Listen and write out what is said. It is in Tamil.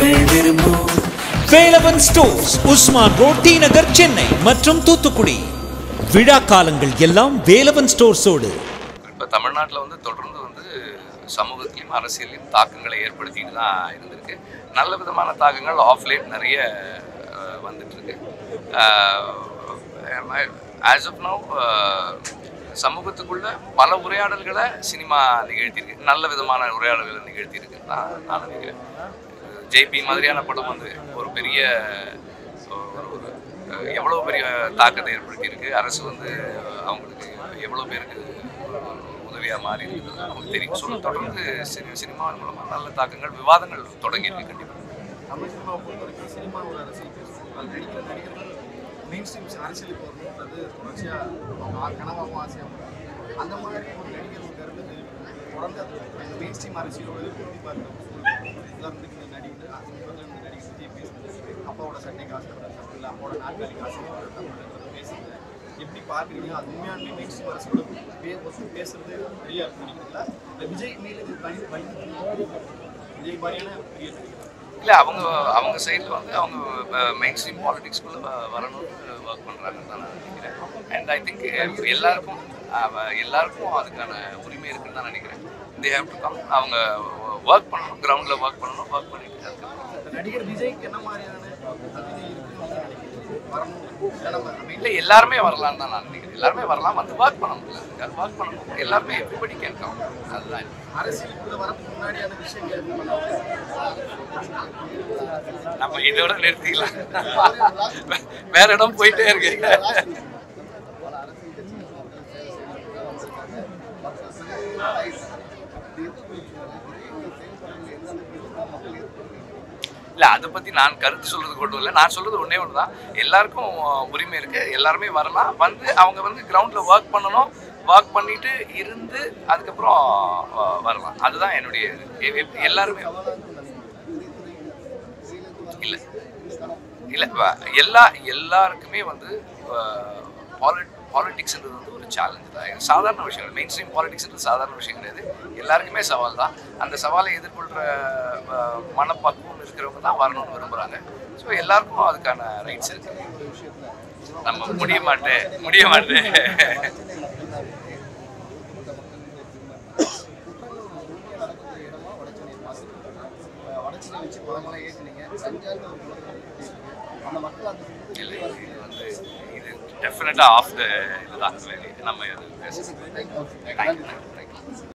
மக்கள் விரும்பும் Velavan stores Usman road T Nagar Chennai மற்றும் தூத்துக்குடி விழா காலங்கள் எல்லாம் வேலவன் ஸ்டோர்ஸோடு இப்போ தமிழ்நாட்டில் வந்து தொடர்ந்து வந்து சமூகத்திலையும் அரசியலையும் தாக்கங்களை ஏற்படுத்திட்டு தான் இருந்திருக்கு நல்ல விதமான தாக்கங்கள் ஆஃப் லேட் நிறைய அஹ், வந்துட்டு இருக்கு ஆஸ் ஆஃப் நவ் சமூகத்துக்குள்ள பல உரையாடல்களை சினிமா நிகழ்த்தியிருக்கு நல்ல விதமான உரையாடல்களை நிகழ்த்தியிருக்கு நான் நான் நினைக்கிறேன் ஜேபி மாதிரியான படம் வந்து ஒரு பெரிய ஒரு ஒரு எவ்வளோ பெரிய தாக்கத்தை ஏற்படுத்தியிருக்கு அரசு வந்து அவங்களுக்கு எவ்வளோ பேருக்கு உதவியாக மாறி இருக்குது நமக்கு தெரியும் சொல்ல தொடர்ந்து சினி சினிமாவின் மூலமாக நல்ல தாக்கங்கள் விவாதங்கள் தொடங்கியிருக்கு கண்டிப்பாக தமிழ் சினிமாவை பொறுத்த வரைக்கும் சினிமா ஒரு அரசியல் பேசும் அது நடிக்கிற நடிகர்கள் மெயின் ஸ்ட்ரீம் அரசியலுக்கு வரணுன்றது தொடர்ச்சியாக அவங்க ஆ- கனவாகவும் ஆசையாகவும் இருக்கு. அந்த மாதிரி ஒரு நடிகர் ஒரு கருத்து தெரிவிக்கிறது தொடர்ந்து அது அந்த மெயின் ஸ்ட்ரீம் அரசியலோட பொருத்தி பார்க்குற ஒரு சூழ்நிலை. உதாரணத்துக்கு இந்த நடிகர் அது முதல்ல இந்த நடிகர் விஜய் பேசுறது அப்பாவோட சட்டைக்கு ஆசைப்படுற தப்பு இல்லை அப்பாவோட நாற்காலிக்கு ஆசைப்படுற தப்பு பேசுறது எப்படி பார்க்குறீங்க அது உண்மையாலுமே மெயின் ஸ்ட்ரீம் அரசியலோட பே ஒத்து பேசுறது சரியா இருக்கும் நினைக்கிறீங்களா இல்லை விஜய் மேலே இது பயன் பயன்படுத்தி விஜய் மாதிரியான பெரிய நடிகர் இல்லை அவங்க அவங்க சைடில் வந்து அவங்க மெயின் ஸ்ட்ரீம் பாலிடிக்ஸ்குள்ளே வரணும்னு ஒர்க் பண்ணுறாங்கன்னு தான் நான் நினைக்கிறேன் அண்ட் ஐ திங்க் எல்லாருக்கும் அஹ், எல்லாருக்கும் அதுக்கான உரிமை இருக்குன்னு தான் நினைக்கிறேன் தே ஹேவ் டு கம் அவங்க ஒர்க் பண்ணணும் கிரவுண்டில் ஒர்க் பண்ணணும் ஒர்க் பண்ணிட்டு அதுக்கப்புறம் இந்த நடிகர் விஜய்க்கு என்ன மாதிரியான தகுதி இருக்குன்னு நீங்க நினைக்கிறீங்க? வரணும் இல்லை நம்ம நம்ம இல்லை எல்லாருமே வரலாம்னு தான் நான் நினைக்கிறேன் எல்லாருமே வரலாம் வந்து ஒர்க் பண்ணணும் அதுக்காக ஒர்க் பண்ணணும் எல்லாருமே எவ்ரிபடி கேன் கம் அதுதான் இது. அரசியலுக்குள்ள வரதுக்கு முன்னாடியான விஷயங்கள் என்ன பண்ணலாம்? நம்ம இதோட நிறுத்திக்கலாம் வேற இடம் போயிட்டே இருக்கு இல்ல அதை பத்தி நான் கருத்து சொல்றது கொண்டு வரல நான் சொல்றது ஒண்ணே ஒன்று தான் எல்லாருக்கும் உரிமை இருக்கு எல்லாருமே வரலாம் வந்து அவங்க வந்து கிரவுண்ட்ல ஒர்க் பண்ணணும் ஒர்க் பண்ணிட்டு இருந்து அதுக்கப்புறம் அஹ், வரலாம் அதுதான் என்னுடைய எ- எ- எல்லாருமே இல்ல இல்ல வ- எல்லா எல்லாருக்குமே வந்து பாலிட்டிக்ஸ்ன்றது வந்து ஒரு சேலஞ்ச் தான் இது சாதாரண விஷயம் இல்லை மெயின் ஸ்ட்ரீம் பாலிடிக்ஸ்ன்றது சாதாரண விஷயம் கிடையாது எல்லாருக்குமே சவால் தான் அந்த சவாலை எதிர்கொள்கிற மனப்பக்குவம் இருக்கிறவங்க தான் வரணும்னு விரும்புகிறாங்க ஸோ எல்லாருக்கும் அதுக்கான ரைட்ஸ் இருக்கு நம்ம முடிய மாட்டேன் முடிய மாட்டேன் வடச்சனை வச்சு படமெல்லாம் ஏற்றுனீங்க சஞ்சார்னு ஒரு படம் இருக்கு. அந்த மக்கள் அந்த இல்லை இது வந்து இது டெஃபினட்டாக ஆஃப் த இதுதான் நம்ம இது பேசுறது தேங்க்யூ தேங்க்யூ தேங்க்யூ